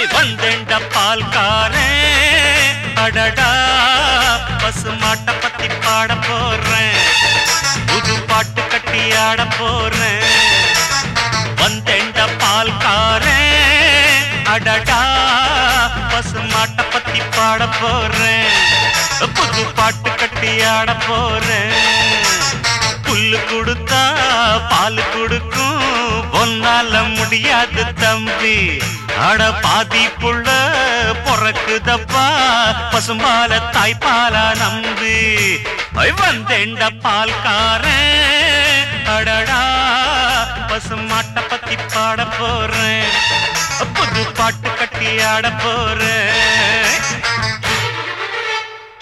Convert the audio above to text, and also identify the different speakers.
Speaker 1: வந்தேண்ட பால்காரன் அடடா பசுமாட்டை பத்தி பாட போறேன் புது பாட்டு கட்டி ஆட போறேன் வந்தேண்ட பால்காரன் அடடா பசுமாட்டை பத்தி பாட போறேன் புது பாட்டு கட்டி ஆட போறேன் புல்லு கொடுத்தா பால் கொடுக்கும் ஒன்னால முடியாது தம்பி அட பாதி புள்ள பொறக்குதப்பா பசும்பால தாய்ப்பாலா நம்பி ஐ வந்தேண்ட பால்காரன் அடடா பசுமாட்டை பத்தி பாட போறேன் புது பாட்டு கட்டி ஆட போறேன்